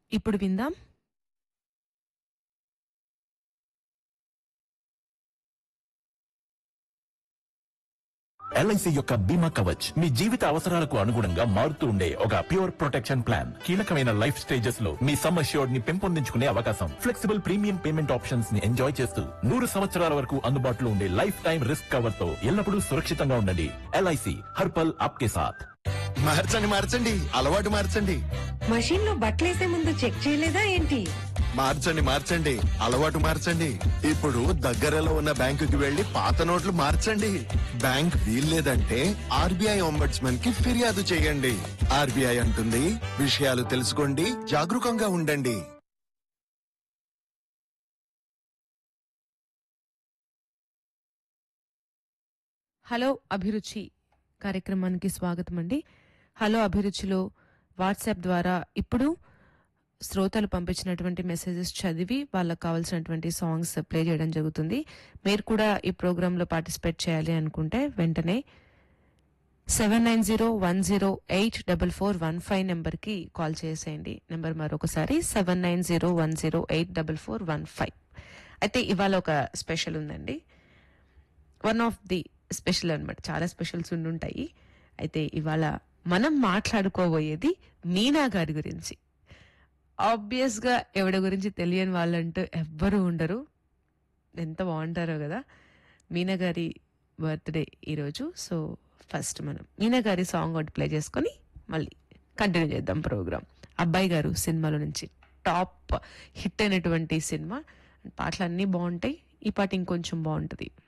ఇప్పుడు విందాం ఎల్ఐసి యొక్క బీమా కవచ్ మీ జీవిత అవసరాలకు అనుగుణంగా మారుతూ ఉండే ఒక ప్యూర్ ప్రొటెక్షన్ ప్లాన్ కీలకమైన లైఫ్ స్టేజెస్ లో మీ సమ్ అష్యూర్డ్ ని పెంపొందించుకునే అవకాశం ఫ్లెక్సిబుల్ ప్రీమియం పేమెంట్ ఆప్షన్స్ ని ఎంజాయ్ చేస్తూ నూరు సంవత్సరాల వరకు అందుబాటులో ఉండే లైఫ్ టైం రిస్క్ కవర్ తో ఎల్లప్పుడూ సురక్షితంగా ఉండండి ఎల్ఐసి హర్పల్ ఆప్కే సాథ్ మార్చండి మార్చండి అలవాటు మార్చండి మషీన్ లో బట్టలేసే ముందు చెక్ చేయలేదా ఏంటి మార్చండి మార్చండి అలవాటు మార్చండి ఇప్పుడు దగ్గరలో ఉన్న బ్యాంకుకి వెళ్లి పాత నోట్లు మార్చండి బ్యాంక్ వీల్లేదంటే ఆర్బీఐ ఒంబడ్స్మన్ కి ఫిర్యాదు చేయండి ఆర్బీఐ అంటుంది విషయాలు తెలుసుకోండి జాగరూకంగా ఉండండి హలో అభిరుచి కార్యక్రమానికి స్వాగతం అండి హలో అభిరుచిలో వాట్సాప్ ద్వారా ఇప్పుడు శ్రోతలు పంపించినటువంటి మెసేజెస్ చదివి వాళ్ళకి కావాల్సినటువంటి సాంగ్స్ ప్లే చేయడం జరుగుతుంది మీరు కూడా ఈ ప్రోగ్రాంలో పార్టిసిపేట్ చేయాలి అనుకుంటే వెంటనే seven nine zero one zero eight double four one five నెంబర్కి కాల్ చేసేయండి నెంబర్ మరొకసారి seven nine zero one zero eight double four one five అయితే ఇవాళ ఒక స్పెషల్ ఉందండి వన్ ఆఫ్ ది స్పెషల్ అన్నమాట చాలా స్పెషల్స్ ఉండుంటాయి అయితే ఇవాళ మనం మాట్లాడుకోబోయేది మీనా గారి గురించి ఆబ్వియస్ గా ఎవడి గురించి తెలియని వాళ్ళంటూ ఎవ్వరూ ఉండరు ఎంత బాగుంటారో కదా మీనా గారి బర్త్డే ఈరోజు సో ఫస్ట్ మనం మీనా గారి సాంగ్ ఒకటి ప్లే చేసుకొని మళ్ళీ కంటిన్యూ చేద్దాం ప్రోగ్రామ్ అబ్బాయి గారు సినిమాలో నుంచి టాప్ హిట్ అయినటువంటి సినిమా పాటలు అన్నీ బాగుంటాయి ఈ పాట ఇంకొంచెం బాగుంటుంది